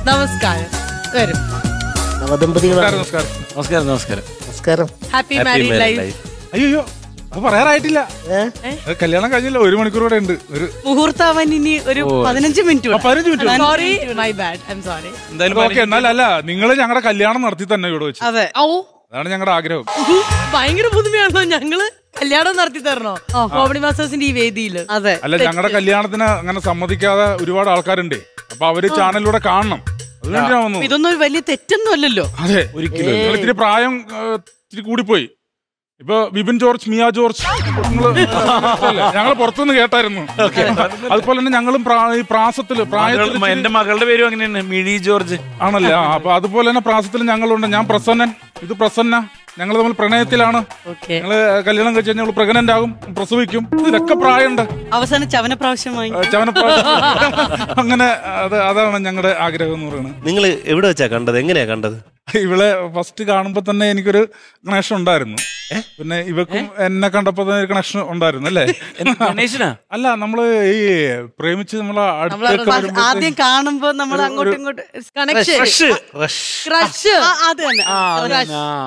നമസ്കാരം വരും നവദമ്പതികളാണ് നമസ്കാരം നമസ്കാരം നമസ്കാരം നമസ്കാരം happy Happy married married life life. അയ്യോ അത് പറയാറായിട്ടില്ല ഏ? അത് കല്യാണം കഴിഞ്ഞില്ല ഒരു മണിക്കൂർ കൂടെ ഉണ്ട് ഒരു മുഹൂർത്താവാൻ ഇനി ഒരു പതിനഞ്ച് മിനിറ്റ് ആ, പതിനഞ്ച് minute sorry my bad I'm sorry എന്തായാലും ഓക്കെ എന്നാലല്ല നിങ്ങൾ ഞങ്ങളുടെ കല്യാണം നടത്തി തന്നെ ഇവിടെ വെച്ച് അതെ ഓ അതാണ് ഞങ്ങളുടെ ആഗ്രഹം ഭയങ്കര പുതുമയാണല്ലോ ഞങ്ങള് കല്യാണം നടത്തി തരണോ കോമഡി മാസ്റ്റേഴ്സിന്റെ ഈ വേദിയില് അതെ അല്ല ഞങ്ങളുടെ കല്യാണത്തിന് അങ്ങനെ സമ്മതിക്കാതെ ഒരുപാട് ആൾക്കാരുണ്ട് അപ്പൊ അവര് ചാനലിലൂടെ കാണണം അതുവേണ്ടിയാ വന്നു ഇതൊന്നും ഒരു വലിയ തെറ്റൊന്നും അല്ലല്ലോ അതെ ഒരിക്കലും നിങ്ങൾ ഇത്തിരി പ്രായം ആ, ഇത്തിരി കൂടിപ്പോയി ഇപ്പൊ ബിപിൻ ജോർജ് മിയ ജോർജ് ഞങ്ങൾ പുറത്തുനിന്ന് കേട്ടായിരുന്നു അതുപോലെ തന്നെ ഞങ്ങളും പ്രാ- ഈ പ്രാസത്തില് പ്രായത്തിൽ മകൾ- എന്റെ മകളുടെ പേരും അങ്ങനെയാണ് മിഴി ജോർജ് ആണല്ലേ ആ, അപ്പൊ അതുപോലെ തന്നെ പ്രാസത്തിൽ ഞങ്ങളുണ്ട് ഞാൻ പ്രസന്നൻ ഇത് പ്രസന്ന ഞങ്ങൾ തമ്മിൽ പ്രണയത്തിലാണ് ഓക്കെ ഞങ്ങള് കല്യാണം കഴിച്ച് ഞങ്ങൾ പ്രഗ്നന്റ് ആകും പ്രസവിക്കും ഇതിലൊക്കെ പ്രായമുണ്ട് അവസാനം ചവന പ്രാവശ്യമായി ആ, ചവനപ്രാ അങ്ങനെ അത് അതാണ് ഞങ്ങളുടെ ആഗ്രഹം എന്ന് പറയുന്നത് നിങ്ങൾ എവിടെ വെച്ചാ കണ്ടത് എങ്ങനെയാ കണ്ടത് ഇവളെ ഫസ്റ്റ് കാണുമ്പോ തന്നെ എനിക്കൊരു കണക്ഷൻ ഉണ്ടായിരുന്നു പിന്നെ ഇവക്കും എന്നെ കണ്ടപ്പോ തന്നെ ഒരു കണക്ഷൻ ഉണ്ടായിരുന്നു അല്ലേ ഗണേശനാ അല്ല നമ്മള് ഈ പ്രേമിച്ച് നമ്മളെ നമ്മള് അടുത്തൊക്കെ ആദ്യം വരുമ്പോഴത്തേക്ക് കാണുമ്പോ നമ്മൾ അങ്ങോട്ടും ഇങ്ങോട്ടും കണക്ഷൻ റഷ് റഷ് ക്രഷ് ആ, അത് തന്നെ ആ, അതന്നെ, ആ.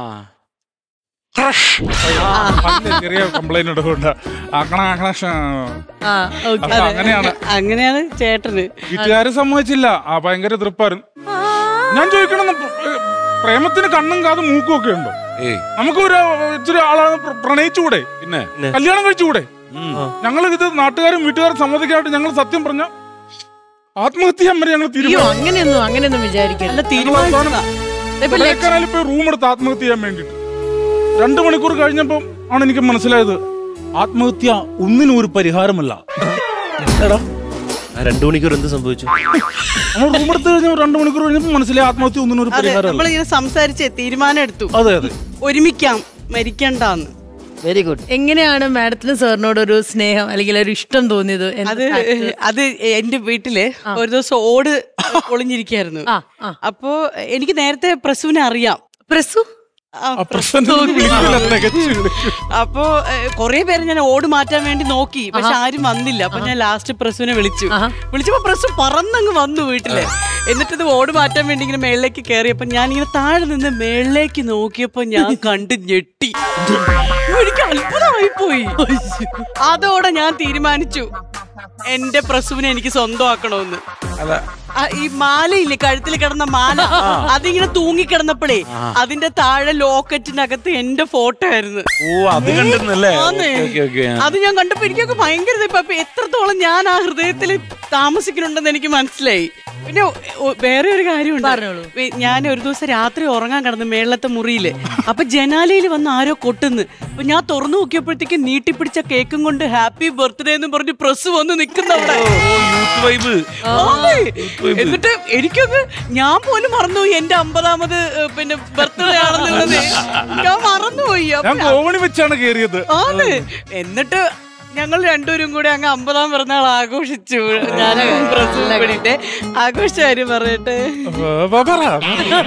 പല്ല് ചെറിയ കംപ്ലൈന്റ് ഉണ്ട് കണക്ഷൻ ആ ഓക്കെ അപ്പൊ അങ്ങനെയാണ് അങ്ങനെയാണ് ചേട്ടന് വീട്ടുകാര് സമ്മതിച്ചില്ല ആ ഭയങ്കര തൃപ്പായിരുന്നു ഞാൻ ചോദിക്കണം പ്ര- പ്രേമത്തിന് കണ്ണും കാതും മൂക്കും ഒക്കെ ഉണ്ടോ ഏയ് നമുക്ക് ഒരു ഇച്ചിരി ആളാണ് പ്ര- പ്രണയിച്ചുകൂടെ പിന്നെ കല്യാണം കഴിച്ചുകൂടെ ഉം. ഞങ്ങൾ ഇത് നാട്ടുകാരും വീട്ടുകാരും സമ്മതിക്കായിട്ട് ഞങ്ങൾ സത്യം പറഞ്ഞ ആത്മഹത്യ ചെയ്യാൻ വരെ ഞങ്ങൾ അയ്യോ തീരുമാനിച്ചു അങ്ങനെയൊന്നും അങ്ങനെയൊന്നും വിചാരിക്കല്ല അല്ല തീരുമാനിച്ചതാ ഇപ്പൊ ലക്ഷ- കൊടൈക്കനാലിൽ പോയി റൂം എടുത്ത് ആത്മഹത്യ ചെയ്യാൻ വേണ്ടിട്ട് രണ്ടു മണിക്കൂർ കഴിഞ്ഞപ്പം ആണ് എനിക്ക് മനസ്സിലായത് ആത്മഹത്യ ഒന്നിനും ഒരു പരിഹാരമല്ല എടാ ആ രണ്ടു മണിക്കൂർ എന്ത് സംഭവിച്ചു നമ്മൾ റൂം എടുത്ത് കഴിഞ്ഞ രണ്ടു മണിക്കൂർ കഴിഞ്ഞപ്പോൾ മനസ്സിലായി ആത്മഹത്യ ഒന്നിനും ഒരു അതെ പരിഹാരമല്ല നമ്മളിങ്ങനെ സംസാരിച്ച് തീരുമാനം എടുത്തു അതെ അതെ ഒരുമിക്കാം മരിക്കണ്ടെന്ന് വെരി ഗുഡ് എങ്ങനെയാണ് മാഡത്തിന് സാറിനോട് ഒരു സ്നേഹം അല്ലെങ്കിൽ ഒരു ഇഷ്ടം തോന്നിയത് എന്ത് അത് fact? അത് എന്റെ വീട്ടില് ഒരു ദിവസം ഓട് പൊളിഞ്ഞിരിക്കായിരുന്നു ആ ആ അപ്പോ എനിക്ക് നേരത്തെ പ്രസുവിനെ അറിയാം പ്രസു ആ, ആ പ്രശ്നം വിളിക്കില്ല തികച്ചു വിളിക്കും അപ്പോ കൊറേ പേര് ഞാൻ ഓട് മാറ്റാൻ വേണ്ടി നോക്കി പക്ഷെ ആരും വന്നില്ല അപ്പൊ ഞാൻ ലാസ്റ്റ് പ്രസുവിനെ വിളിച്ചു ആഹാ. വിളിച്ചപ്പോ പ്രസു പറന്നങ്ങ് വന്നു വീട്ടില് എന്നിട്ട് ഇത് ഓട് മാറ്റാൻ വേണ്ടി ഇങ്ങനെ മേളിലേക്ക് കയറിയപ്പോ ഞാൻ ഇങ്ങനെ താഴെ നിന്ന് മേളിലേക്ക് നോക്കിയപ്പോ ഞാൻ കണ്ട് ഞെട്ടി എനിക്ക് അത്ഭുതമായി പോയി അതോടെ ഞാൻ തീരുമാനിച്ചു എന്റെ പ്രസുവിനെ എനിക്ക് സ്വന്തമാക്കണമെന്ന് അല്ല ആ, ഈ മാലയില്ലേ കഴുത്തിൽ കിടന്ന മാല അതിങ്ങനെ തൂങ്ങിക്കിടന്നപ്പോഴേ അതിന്റെ താഴെ ലോക്കറ്റിനകത്ത് എന്റെ ഫോട്ടോ ആയിരുന്നു ഓ അത് കണ്ടിരുന്നല്ലേ ആന്നേ. ഓക്കെ ഓക്കെ അത് ഞാൻ കണ്ടപ്പോ എനിക്കൊക്കെ ഭയങ്കര ഇതായി. അപ്പൊ എത്രത്തോളം ഞാൻ ആ ഹൃദയത്തിൽ താമസിക്കുന്നുണ്ടെന്ന് എനിക്ക് മനസ്സിലായി പിന്നെ ഒ- ഒ- വേറെ ഒരു കാര്യമുണ്ട് പറഞ്ഞോളൂ. വേ- ഞാൻ ഒരു ദിവസം രാത്രി ഉറങ്ങാൻ കിടന്നു മേളത്തെ മുറിയില് അപ്പൊ ജനാലയിൽ വന്ന് ആരോ കൊട്ടുന്നു അപ്പൊ ഞാൻ തുറന്നു നോക്കിയപ്പോഴത്തേക്ക് നീട്ടിപ്പിടിച്ച കേക്കും കൊണ്ട് ഹാപ്പി ബർത്ത്ഡേ എന്ന് പറഞ്ഞ് പ്രസ് വന്ന് നിൽക്കുന്നവിടെ യൂത്ത് വൈബ് ആന്നേ. എന്നിട്ട് എനിക്കൊന്ന് ഞാൻ പോലും മറന്നുപോയി എന്റെ അമ്പതാമത് ഏ, പിന്നെ ബർത്ത്ഡേ ആണെന്നുള്ളത് ഞാൻ മറന്നുപോയി ഞാൻ അപ്പൊ കോവണി വെച്ചാണ് കേറിയത് ആണ് എന്നിട്ട് ഞങ്ങൾ രണ്ടുപേരും കൂടെ അങ്ങ് അമ്പതാം പിറന്നാൾ ആഘോഷിച്ചു ഞാൻ വേണ്ടിട്ട് ആഘോഷിച്ച കാര്യം പറയട്ടെ ആ, പറ, പറ.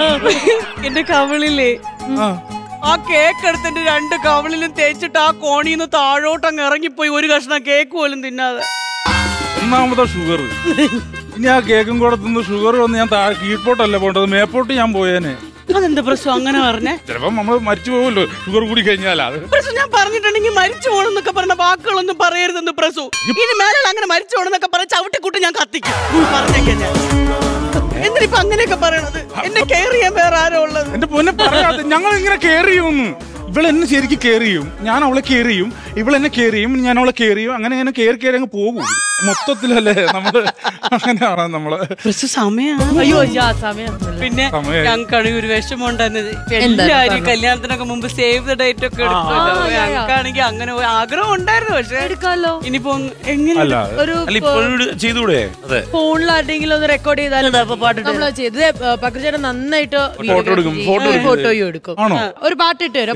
എന്റെ കവിളില്ലേ ആ. ആ കേക്ക് എടുത്തിട്ട് രണ്ട് കവിളിലും തേച്ചിട്ട് ആ കോണിന്ന് താഴോട്ട് അങ്ങ് ഇറങ്ങിപ്പോയി ഒരു കഷ്ണം കേക്ക് പോലും തിന്നാതെ ഒന്നാമതാ ഷുഗർ ഇനി ആ കേക്കും കൂടെ തിന്ന് ഷുഗർ വന്ന് ഞാൻ താഴെ കീഴ്പോട്ടല്ല പോണ്ടത് മേപ്പോട്ട് ഞാൻ പോയേനെ അതെന്താ പ്രശ്നം അങ്ങനെ പറഞ്ഞേ ചിലപ്പോ നമ്മൾ മരിച്ചു പോകുമല്ലോ ഷുഗർ കൂടി കഴിഞ്ഞാൽ അത് പ്രസു ഞാൻ പറഞ്ഞിട്ടുണ്ടെങ്കിൽ മരിച്ചു പോണെന്നൊക്കെ പറഞ്ഞ വാക്കുകളൊന്നും പറയരുതെന്ന് പ്രസു ഇനി മേലെ അങ്ങനെ മരിച്ചു പോണെന്നൊക്കെ പറഞ്ഞ ചവിട്ടിക്കൂട്ട് ഞാൻ കത്തിക്കും പറഞ്ഞേക്കെ ഞാൻ എന്തിനിപ്പൊ അങ്ങനെയൊക്കെ പറയണത് എന്നെ കെയർ ചെയ്യാൻ വേറെ ആരോ ഉള്ളത് എന്റെ പൊന്നെ പറയാതെ ഞങ്ങൾ ഇങ്ങനെ കെയർ ചെയ്യുമെന്ന് ഇവൾ എന്നെ ശരിക്കും കെയർ ചെയ്യും ഞാൻ അവളെ കെയർ ചെയ്യും ഇവൾ എന്നെ കെയർ ചെയ്യും ഞാൻ അവളെ കെയർ ചെയ്യും അങ്ങനെ അങ്ങനെ കെയർ കെയർ അങ്ങ് പോകും മൊത്തത്തിലല്ലേ നമ്മള് അങ്ങനെയാണ് നമ്മള് പ്രസു സമയാ അയ്യോ യാ സമയം പിന്നെ സമയായി. ഞങ്ങൾക്കാണെങ്കിൽ ഒരു വിഷമം ഉണ്ടായിരുന്നത് എന്താ? എല്ലാരും പറഞ്ഞോ. കല്യാണത്തിനൊക്കെ മുമ്പ് സേവ് ദ ഡേറ്റ് ഒക്കെ എടുക്കുമല്ലോ ഞങ്ങൾക്കാണെങ്കിൽ അങ്ങനെ ഒരു ആഗ്രഹം ഉണ്ടായിരുന്നു പക്ഷെ എടുക്കാലോ ഇനിയിപ്പോ എങ്ങനെ അല്ല ഒരു അല്ല ഇപ്പോഴും ചെയ്തുകൂടെ അതെ ഫോണിൽ ആരുടെങ്കിലും ഒന്ന് റെക്കോർഡ് ചെയ്താലും നമ്മൾ ചെയ്ത് പക്രചേട്ടൻ നന്നായിട്ട് Photo എടുക്കും, photo എടുക്കും. ഫോട്ടോയും എടുക്കും ആണോ ഒരു പാട്ടിട്ട് വരാം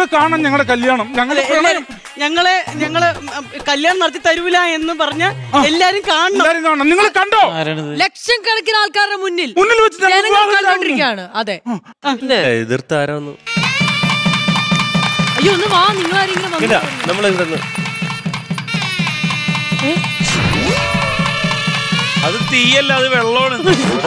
കാണണം ഞങ്ങളുടെ കല്യാണം ഞങ്ങളുടെ എല്ലാരും ഞങ്ങളെ ഞങ്ങള് ഉം, കല്യാണം നടത്തി തരൂല എന്ന് പറഞ്ഞ എല്ലാരും കാണണം എല്ലാരും കാണണം നിങ്ങൾ കണ്ടോ ലക്ഷം കണക്കിന് ആൾക്കാരുടെ മുന്നിൽ മുന്നിൽ വെച്ച് ഞങ്ങൾ ജനങ്ങൾ വിവാഹം നടന്നു. കണ്ടോണ്ടിരിക്കുകയാണ് അതെ എതിർത്ത് ആരാന്ന് അയ്യോ ഒന്ന് വാ നിങ്ങൾ ആരെങ്കിലും വന്ന് ഇല്ല നമ്മൾ ഇവിടെ അത് തീയല്ല അത് വെള്ളമാണ്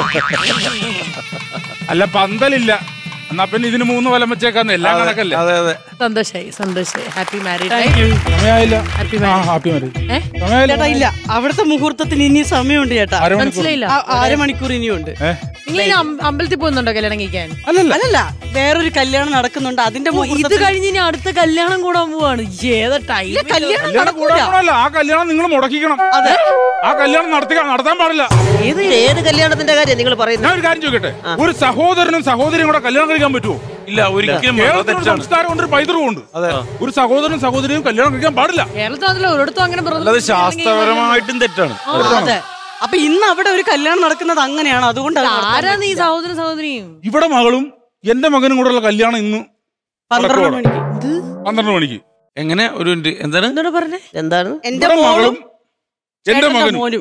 അല്ല പന്തലില്ല എന്നാ പിന്നെ ഇതിന് മൂന്ന് വലം വെച്ചേക്കാന്ന് എല്ലാം കണക്കല്ലേ അതെ അതെ സന്തോഷായി സന്തോഷായി ഹാപ്പി മാരീഡ് സമയമായില്ല Happy ആ marriage. ഹാപ്പി മാരി ഏ? സമയമായില്ല ചേട്ടാ ഇല്ല അവിടുത്തെ മുഹൂർത്തത്തിന് ഇനി സമയമുണ്ട് ചേട്ടാ അരമണിക്കൂർ മനസ്സിലായില്ല ആ, അരമണിക്കൂർ ഇനിയുണ്ട് ഏ? നിങ്ങൾ ഇനി അമ്പ- അമ്പലത്തിൽ പോകുന്നുണ്ടോ കല്യാണം കഴിക്കാൻ അല്ലല്ല അല്ലല്ല വേറൊരു കല്യാണം നടക്കുന്നുണ്ട് അതിന്റെ ഇത് മുഹൂർത്തത്തിന് കഴിഞ്ഞ് ഇനി അടുത്ത കല്യാണം കൂടാൻ പോവാണ് ഏതാ ടൈം കല്യാണം കല്യാണം നടക്കൂല കൂടാനല്ല ആ കല്യാണം നിങ്ങൾ മുടക്കിക്കണം ആ കല്യാണം നടത്തി നടത്താൻ പാടില്ല ഏത് ഏത് കല്യാണത്തിന്റെ കാര്യം നിങ്ങൾ പറയുന്നത് ഞാൻ ഒരു കാര്യം ചോദിക്കട്ടെ ഒരു സഹോദരനും സഹോദരിയും കൂടെ കല്യാണം കഴിക്കാൻ പറ്റുമോ ഇല്ല ഒരിക്കലും അത് കേരളത്തിൽ ഒരു തെറ്റാണ് സംസ്കാരം ഉണ്ട് ഒരു പൈതൃകം ഉണ്ട് ഒരു സഹോദരനും സഹോദരിയും കല്യാണം കഴിക്കാൻ പാടില്ല കേരളത്തിൽ ഒരിടത്തും അങ്ങനെ brother അല്ലാതെ കല്യാണം കഴിക്കാൻ ശാസ്ത്രപരമായിട്ടും തെറ്റാണ് അതെ അപ്പൊ ഇന്ന് അവിടെ ഒരു കല്യാണം നടക്കുന്നത് അങ്ങനെയാണ് അതുകൊണ്ട് അത് നടത്താൻ ആരാ നീ സഹോദര സഹോദരിയും ഇവിടെ മകളും എന്റെ മകനും കൂടെയുള്ള കല്യാണം ഇന്ന് പന്ത്രണ്ട് നടക്കുവാണ്. മണിക്ക് പന്ത്രണ്ട് മണിക്ക് എങ്ങനെ ഒരു മിനിറ്റ് എന്താണ് എന്താണ് പറഞ്ഞേ എന്താണ് എന്റെ ഇവിടെ മോളും മകളും എന്റെ ചേട്ടന്റെ മകനും മോനും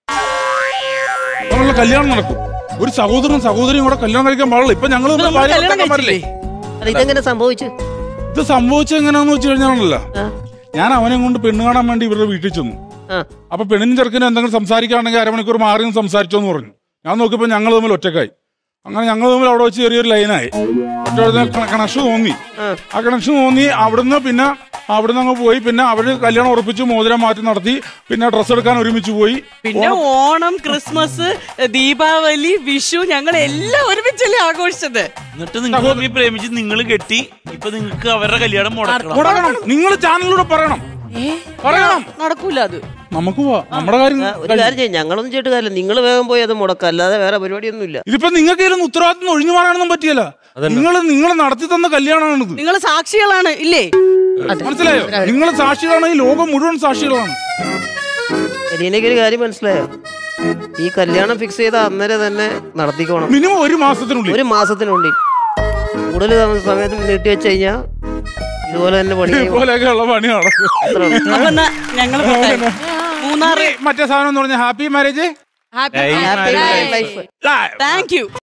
അവരുടെ കല്യാണം നടക്കും ഒരു സഹോദരനും സഹോദരിയും കൂടെ കല്യാണം കഴിക്കാൻ പാടില്ല ഇപ്പൊ ഞങ്ങൾ ഇപ്പൊ നമ്മൾ കല്യാണം കഴിച്ചില്ലേ അത് ഇതെങ്ങനെ സംഭവിച്ചു ഇത് സംഭവിച്ചത് എങ്ങനെയാന്ന് വെച്ച് കഴിഞ്ഞാണല്ലോ ആ, ഞാൻ അവനെ കൊണ്ട് പെണ്ണ് കാണാൻ വേണ്ടി ഇവരുടെ വീട്ടിൽ ചെന്നു ആ. അപ്പൊ പെണ്ണിനും ചെറുക്കനും എന്തെങ്കിലും സംസാരിക്കുകയാണെങ്കിൽ അരമണിക്കൂർ മാറി നിന്ന് സംസാരിച്ചോന്ന് പറഞ്ഞു ഞാൻ നോക്കിയപ്പോ ഞങ്ങൾ തമ്മിൽ ഒറ്റക്കായി അങ്ങനെ ഞങ്ങൾ തമ്മിൽ അവിടെ വെച്ച് ചെറിയൊരു ലൈനായി കണക്ഷൻ തോന്നി ആ കണക്ഷൻ തോന്നി അവിടുന്ന് പിന്നെ അവിടുന്ന് അങ്ങ് പോയി പിന്നെ അവര് കല്യാണം ഉറപ്പിച്ചു മോതിരം മാറ്റി നടത്തി പിന്നെ ഡ്രസ്സ് എടുക്കാൻ ഒരുമിച്ച് പോയി പിന്നെ ഓണം ക്രിസ്മസ് ദീപാവലി വിഷു ഞങ്ങൾ എല്ലാം ഒരുമിച്ചല്ലേ ആഘോഷിച്ചത് എന്നിട്ട് നിങ്ങൾ തമ്മിൽ പ്രേമിച്ച് നിങ്ങൾ കെട്ടി ഇപ്പൊ നിങ്ങൾക്ക് അവരുടെ കല്യാണം മുടക്കണം മുടങ്ങണം നിങ്ങൾ ചാനലിലൂടെ പറയണം പറയണം നടക്കൂല അത് നമുക്ക് പോവാം നമ്മുടെ കാര്യം ആ, ഒരു കാര്യം ചെയ്യും ഞങ്ങളൊന്നും ചെയ്തിട്ട് കാര്യമില്ല നിങ്ങൾ വേഗം പോയി അത് മുടക്കാം അല്ലാതെ വേറെ പരിപാടിയൊന്നുമില്ല ഇതിപ്പോ നിങ്ങൾക്ക് ഇതിലൊന്നും ഉത്തരവാദിത്വം ഒഴിഞ്ഞു മാറാനൊന്നും പറ്റിയല്ല നിങ്ങൾ നിങ്ങൾ നടത്തി തന്ന കല്യാണമാണിത് നിങ്ങൾ സാക്ഷികളാണ് ഇല്ലേ മനസ്സിലായോ നിങ്ങൾ സാക്ഷികളാണ് ഈ ലോകം മുഴുവൻ സാക്ഷികളാണ് എനിക്ക് ഒരു കാര്യം മനസ്സിലായോ ഈ കല്യാണം ഫിക്സ് ചെയ്ത അന്നേരം തന്നെ നടത്തിക്കോണം മിനിമം ഒരു മാസത്തിനുള്ളിൽ ഒരു മാസത്തിനുള്ളിൽ കൂടുതൽ താമസ സമയത്ത് നീട്ടി വെച്ച് കഴിഞ്ഞാൽ ഇതുപോലെ തന്നെ പണി ചെയ്യും. ഇതുപോലെയൊക്കെയുള്ള പണി നടക്കും അത്രേ ഉള്ളൂ. അപ്പൊ എന്നാ ഞങ്ങൾ മൂന്നാറ് മറ്റേ സാധനം എന്ന് പറഞ്ഞാൽ happy marriage happy Happy married life. Thank U